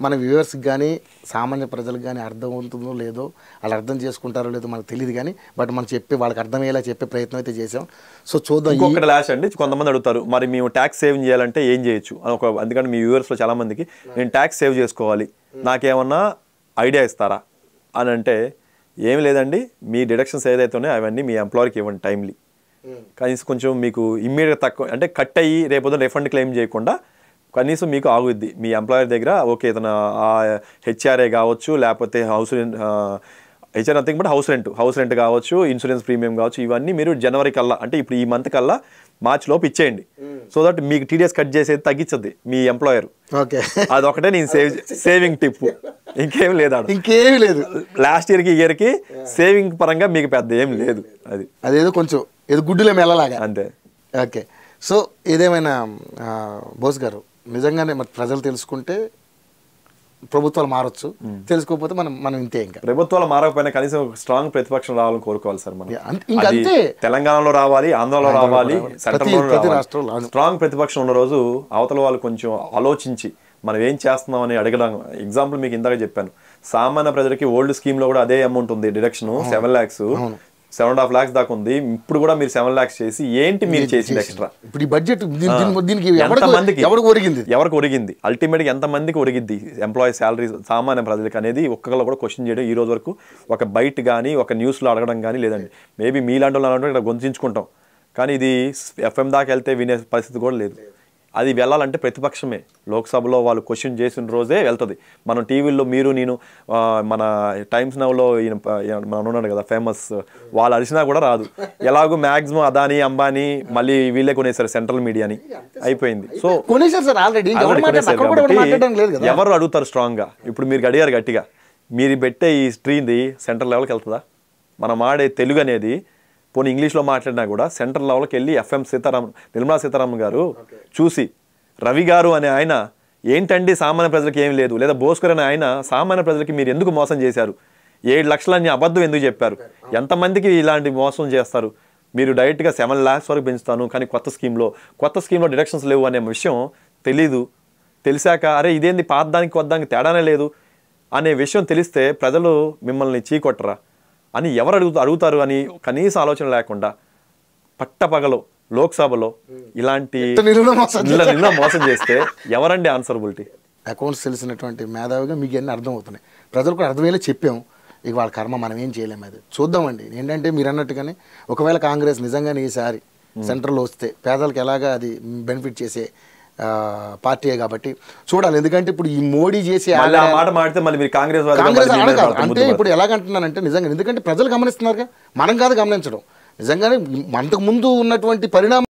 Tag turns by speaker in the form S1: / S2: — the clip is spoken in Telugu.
S1: మన వ్యూవర్స్కి కానీ సామాన్య ప్రజలకు కానీ అర్థం అవుతుందో లేదో వాళ్ళు అర్థం చేసుకుంటారో లేదో మనకు తెలియదు కానీ బట్ మనం చెప్పి వాళ్ళకి అర్థమయ్యేలా చెప్పే ప్రయత్నం అయితే చేసాం సో చూద్దాం ఈ-
S2: ఇంకొకటి లాస్ట్ అండి కొంతమంది అడుగుతారు మరి మేము ట్యాక్స్ సేవ్ చేయాలంటే ఏం చేయొచ్చు అని ఒక ఎందుకంటే మీ వ్యూవర్స్లో చాలా మందికి నేను ట్యాక్స్ సేవ్ చేసుకోవాలి నాకేమన్నా ఐడియా ఇస్తారా అని అంటే ఏమి లేదండి మీ డిడక్షన్స్ ఏదైతే ఉన్నాయో అవన్నీ మీ ఎంప్లాయర్కి ఇవ్వండి టైమ్లీ కనీసం కొంచెం మీకు ఇమ్మీడియట్ తక్కువ అంటే కట్ అయ్యి రేపు రిఫండ్ క్లెయిమ్ చేయకుండా కనీసం మీకు ఆగుద్ది మీ ఎంప్లాయర్ దగ్గర ఓకే ఇతను హెచ్ఆర్ఏ కావచ్చు లేకపోతే house HR nothing but house rent house rent కావచ్చు ఇన్సూరెన్స్ ప్రీమియం కావచ్చు ఇవన్నీ మీరు జనవరి కల్లా అంటే ఇప్పుడు ఈ మంత్ కల్లా మార్చ్ లోపు ఇచ్చేయండి సో దట్ మీకు టీడీఎస్ కట్ చేసేది తగ్గించద్ది మీ ఎంప్లాయర్
S1: ఓకే
S2: అదొకటే నేను సేవ్ సేవింగ్ టిప్ ఇంకేం లేదా
S1: ఇంకేమీ లేదు
S2: లాస్ట్ ఇయర్కి ఇయర్కి సేవింగ్ పరంగా మీకు పెద్ద ఏం లేదు అది
S1: అదేదో కొంచెం ఏదో గుడ్డులో మెల్లలాగా
S2: అంతే
S1: ఓకే సో ఏదేమైనా ఆ, బోస్ గారు నిజంగానే మరి ప్రజలు తెలుసుకుంటే ప్రభుత్వాలు మారొచ్చు తెలుసుకోకపోతే మనం మనం ఇంతే ఇంకా
S2: ప్రభుత్వాలు మారకపోయినా కనీసం ఒక స్ట్రాంగ్ ప్రతిపక్షం రావాలని కోరుకోవాలి సార్ మనం
S1: Yeah, అంతే- ఇంక
S2: అది
S1: అంతే.
S2: తెలంగాణలో రావాలి ఆంధ్రలో రావాలి సెంట్రల్లో
S1: ప్రతి
S2: రావాలి
S1: రాష్ట్రంలో, అవును.
S2: స్ట్రాంగ్ ప్రతిపక్షం ఉన్న రోజు అవతల వాళ్ళు కొంచెం ఆలోచించి మనం ఏం చేస్తున్నాం అని అడగడం ఎగ్జాంపుల్ మీకు ఇందాక చెప్పాను సామాన్య ప్రజలకి ఓల్డ్ స్కీమ్ లో కూడా అదే అమౌంట్ ఉంది deduction seven lakhs seven and half lakhs దాకా ఉంది ఇప్పుడు కూడా మీరు సెవెన్ లాక్స్ చేసి ఏంటి మీరు చేసింది ఎక్స్ట్రా
S1: ఇప్పుడు ఈ బడ్జెట్ దీని- దీని- దీనికి
S2: ఎంత
S1: ఎవరికి
S2: మందికి
S1: ఎవరికి ఒరిగింది
S2: ఎవరికి ఒరిగింది అల్టిమేట్గా ఎంత మందికి ఒరిగిద్ది ఎంప్లాయీ శాలరీ సామాన్య ప్రజలకు అనేది ఒక్కళ్ళు కూడా క్వశ్చన్ చేయడం ఈ రోజు వరకు ఒక బయట కానీ ఒక న్యూస్లో అడగడం కానీ లేదండి మేబీ మీలాంటి వాళ్ళు అలాంటి వాళ్ళు ఇక్కడ గొంతించుకుంటాం కానీ ఇది ఎఫ్ఎం దాకా వెళ్తే వినే పరిస్థితి కూడా లేదు అది వెళ్ళాలంటే ప్రతిపక్షమే లోక్సభలో వాళ్ళు క్వశ్చన్ చేసిన రోజే వెళ్తుంది మనం టీవీల్లో మీరు నేను ఆ, మన టైమ్స్ నవ్లో ఈయన ప- ఈయన మన ఉన్నాడు కదా ఫేమస్ వాళ్ళు అరిచినా కూడా రాదు ఎలాగో మ్యాక్సిమం అదాని అంబానీ మళ్ళీ వీళ్ళే కొనేసారు సెంట్రల్ మీడియాని అయిపోయింది సో
S1: కొనేసారు సార్ ఆల్రెడీ ఇంకా ఎవరు
S2: ఆల్రెడీ
S1: మాట్లాడారు?
S2: కొనేసారు
S1: అక్కడ కూడా ఎవరు
S2: కాబట్టి
S1: మాట్లాడడం లేదు కదా
S2: ఎవరు అడుగుతారు స్ట్రాంగ్ గా ఇప్పుడు మీరు అడిగారు గట్టిగా మీరు పెట్టే ఈ స్ట్రీమ్ది సెంట్రల్ లెవెల్కి వెళ్తుందా మనం ఆడే తెలుగు అనేది పోనీ ఇంగ్లీష్లో మాట్లాడినా కూడా సెంట్రల్ లెవెల్కి వెళ్ళి ఎఫ్ఎం సీతారామన్ నిర్మలా సీతారామన్ గారు చూసి రవి గారు అనే ఆయన ఏంటండి సామాన్య ప్రజలకు ఏం లేదు లేదా భోస్కర్ అనే ఆయన సామాన్య ప్రజలకి మీరు ఎందుకు మోసం చేశారు ఏడు లక్షలని అబద్ధం ఎందుకు చెప్పారు ఎంతమందికి ఇలాంటి మోసం చేస్తారు మీరు డైరెక్ట్గా సెవెన్ ల్యాక్స్ వరకు పెంచుతాను కానీ కొత్త స్కీమ్లో కొత్త స్కీమ్లో డిడక్షన్స్ లేవు అనే విషయం తెలీదు తెలిసాక అరే ఇదేంది పాతదానికి కొద్దానికి తేడానే లేదు అనే విషయం తెలిస్తే ప్రజలు మిమ్మల్ని చీకొట్టరా అని ఎవరు అడుగు అడుగుతారు అని కనీస ఆలోచన లేకుండా పట్టపగలు లోక్సభలో ఇలాంటి
S1: నిలువున మోసం
S2: నిల నిల మోసం చేస్తే ఎవరండి ఆన్సరబిలిటీ
S1: అకౌంట్స్ తెలిసినటువంటి మేధావిగా మీకు అన్నీ అర్థం అవుతున్నాయి ప్రజలు కూడా అర్థమయ్యేలా చెప్పాం ఇక వాళ్ళ కర్మ మనం ఏం చేయలేము అది చూద్దామండి ఏంటంటే మీరు అన్నట్టుగానే ఒకవేళ కాంగ్రెస్ నిజంగానే ఈసారి సెంట్రల్లో వస్తే పేదలకు ఎలాగా అది బెనిఫిట్ చేసే ఆ, పార్టీయే కాబట్టి చూడాలి ఎందుకంటే ఇప్పుడు ఈ మోడీ చేసే
S2: మళ్ళీ ఆ
S1: ఆగడాలు-
S2: మాట మాడితే మళ్ళీ మీరు కాంగ్రెస్ వాదిగా
S1: కాంగ్రెస్
S2: మళ్ళీ మీ మీద
S1: అనకాదు
S2: పడతారు,
S1: అంటే
S2: ముద్దు
S1: ఇప్పుడు ఎలాగంటున్నానంటే నిజంగా ఎందుకంటే ప్రజలు గమనిస్తున్నారుగా మనం కాదు గమనించడం నిజంగానే అంతకు ముందు ఉన్నటువంటి పరిణామం